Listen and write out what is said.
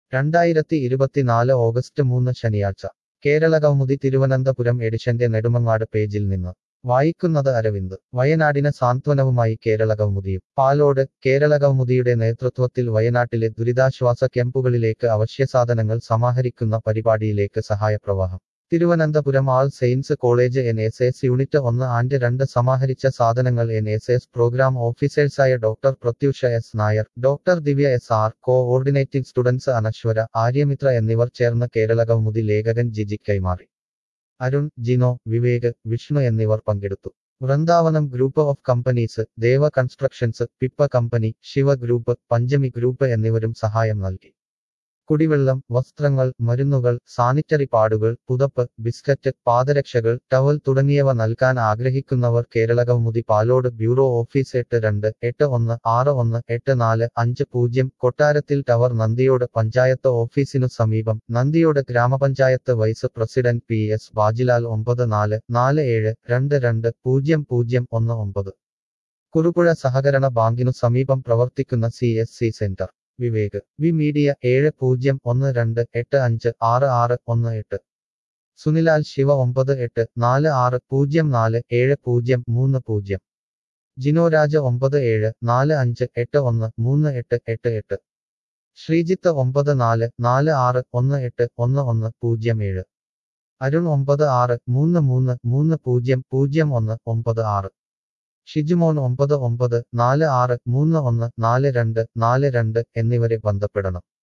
രണ്ടായിരത്തി ഇരുപത്തിനാല് ഓഗസ്റ്റ് മൂന്ന് ശനിയാഴ്ച കേരള കൗമുദി തിരുവനന്തപുരം എഡിഷന്റെ നെടുമങ്ങാട് പേജിൽ നിന്ന് വായിക്കുന്നത് അരവിന്ദ് വയനാടിന് സാന്ത്വനവുമായി കേരള കൗമുദിയും പാലോട് കേരള കൗമുദിയുടെ നേതൃത്വത്തിൽ വയനാട്ടിലെ ദുരിതാശ്വാസ ക്യാമ്പുകളിലേക്ക് അവശ്യസാധനങ്ങൾ സമാഹരിക്കുന്ന പരിപാടിയിലേക്ക് സഹായപ്രവാഹം Thiruvananthapuram all saints college N S S unit ഒന്ന് ആൻഡ് രണ്ട് സമാഹരിച്ച സാധനങ്ങൾ എൻ എസ് എസ് പ്രോഗ്രാം ഓഫീസേഴ്സായ doctor Prathyusha S Nair doctor Divya S R coordinating students Anashwara Aryamitra എന്നിവർ ചേർന്ന് കേരള കൗമുദി ലേഖകൻ ജിജി കൈമാറി അരുൺ ജിനോ വിവേക് വിഷ്ണു എന്നിവർ പങ്കെടുത്തു Vrindavanam group of companies Deva constructions പിപ്പ company Shiva group Panchami group എന്നിവരും സഹായം നൽകി കുടിവെള്ളം വസ്ത്രങ്ങൾ മരുന്നുകൾ സാനിറ്ററി പാഡുകൾ പുതപ്പ് ബിസ്ക്കറ്റ് പാദരക്ഷകൾ ടവൽ തുടങ്ങിയവ നൽകാൻ ആഗ്രഹിക്കുന്നവർ കേരള കൗമുദി പാലോട് ബ്യൂറോ ഓഫീസ് എട്ട് രണ്ട് എട്ട് ഒന്ന് ആറ് ഒന്ന് എട്ട് നാല് അഞ്ച് പൂജ്യം കൊട്ടാരത്തിൽ ടവർ നന്ദിയോട് പഞ്ചായത്ത് ഓഫീസിനു സമീപം നന്ദിയോട് ഗ്രാമപഞ്ചായത്ത് vice president P S Bajilal ഒമ്പത് നാല് നാല് ഏഴ് രണ്ട് രണ്ട് പൂജ്യം പൂജ്യം ഒന്ന് ഒമ്പത് കുറുപുഴ സഹകരണ ബാങ്കിനു സമീപം പ്രവർത്തിക്കുന്ന C S C centre Vivek V media ഏഴ് പൂജ്യം ഒന്ന് രണ്ട് എട്ട് അഞ്ച് ആറ് ആറ് ഒന്ന് എട്ട് സുനിലാൽ ശിവ ഒമ്പത് എട്ട് നാല് ആറ് പൂജ്യം നാല് ഏഴ് പൂജ്യം മൂന്ന് പൂജ്യം ജിനോരാജ് ഒമ്പത് ഏഴ് നാല് അഞ്ച് എട്ട് ഒന്ന് മൂന്ന് എട്ട് എട്ട് എട്ട് ശ്രീജിത്ത് ഒമ്പത് നാല് നാല് ആറ് ഒന്ന് എട്ട് ഒന്ന് ഒന്ന് പൂജ്യം ഏഴ് അരുൺ ഒമ്പത് ആറ് മൂന്ന് മൂന്ന് മൂന്ന് പൂജ്യം പൂജ്യം ഒന്ന് ഒമ്പത് ആറ് ഷിജുമോൻ ഒമ്പത് ഒമ്പത് നാല് ആറ് മൂന്ന് ഒന്ന് നാല് രണ്ട് നാല് രണ്ട് എന്നിവരെ ബന്ധപ്പെടണം